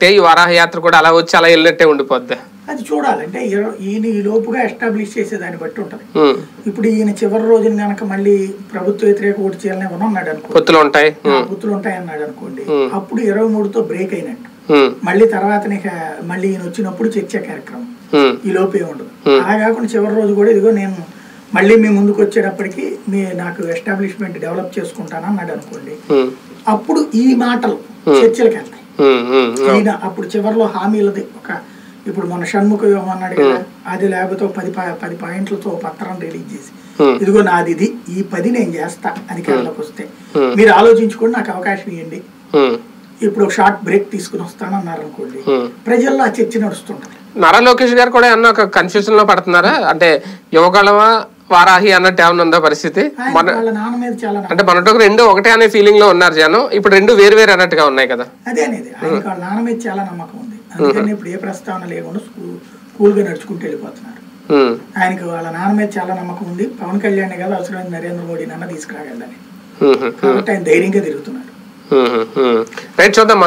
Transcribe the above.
వెళ్ళినట్టే ఈ వారాహ యాత్ర కూడా అలా వచ్చి అలా వెళ్ళినట్టే ఉండిపోద్ది అది చూడాలంటే ఇర- ఈయన ఈ లోపుగా ఎస్టాబ్లిష్ చేసేదాన్ని బట్టి ఉంటుంది ఉమ్. ఇప్పుడు ఈయన చివరి రోజున కనుక మళ్ళీ ప్రభుత్వ వ్యతిరేక ఓటు చేయాలని ఏమన్నా ఉన్నాడు అనుకో పొత్తులు ఉంటాయి ఉమ్. బుద్ధులు ఉంటాయన్నాడు అనుకోండి Hmm. అప్పుడు ఇరవై మూడుతో బ్రేక్ అయినట్టు ఉమ్. మళ్ళీ తర్వాత మళ్ళీ ఈయన వచ్చినప్పుడు చర్చ కార్యక్రమం ఉమ్. ఈ లోపే ఉండదు అలా కాకుండా చివరి రోజు కూడా ఇదిగో నేను మళ్ళీ మీ ముందుకు వచ్చేటప్పటికి మీ నాకు ఎస్టాబ్లిష్మెంట్ డెవలప్ చేసుకుంటాను అన్నాడు అనుకోండి ఉమ్. అప్పుడు ఈ మాటలు చర్చలకు వెళ్తాయి ఉమ్. ఉమ్. ఈయన అప్పుడు చివరిలో హామీలది ఒక ఇప్పుడు మన షణ్ముఖ అన్నాడు కదా అది లేకపోతే ఒక పది పా- పది పాయింట్లతో ఒక పత్రం రిలీజ్ చేసి Hmm. ఇదిగో నాది ఇది ఈ పది నేను చేస్తా అధికారంలోకి వస్తే మీరు ఆలోచించుకొని నాకు అవకాశం ఇవ్వండి ఉమ్. ఇప్పుడు ఒక షార్ట్ బ్రేక్ తీసుకుని వస్తానన్నారు అనుకోండి Hmm. ప్రజల్లో ఆ చర్చ నడుస్తుంటది నారా లోకేష్ గారు కూడా ఏమన్నా ఒక కన్ఫ్యూజన్ లో పడుతున్నారా అంటే యువగళవా వారాహి అన్నట్టు ఏమన్నా ఉందా పరిస్థితి ఆయన మన వాళ్ళ నాన్న మీద చాలా నమ్మకం. అంటే మనతో రెండు ఒకటే అనే ఫీలింగ్ లో ఉన్నారు జనం ఇప్పుడు రెండు వేరు వేరు అన్నట్టుగా ఉన్నాయి కదా అదే అనేది ఆయనకి వాళ్ళ నాన్న మీద చాలా నమ్మకం ఉంది అందుకని ఇప్పుడు ఏ ప్రస్తావన లేకుండా స్కూల్ కూల్గా నడుచుకుంటూ వెళ్ళిపోతున్నారు ఉమ్. ఆయనకి వాళ్ళ నాన్న మీద చాలా నమ్మకం ఉంది పవన్ కళ్యాణ్ కదా అవసరమైన నరేంద్ర మోడీ నాన్న తీసుకురాగలని ఉమ్. కాబట్టి ఆయన ధైర్యంగా తిరుగుతున్నారు ఉమ్. ఉమ్. రైట్ చూద్దాం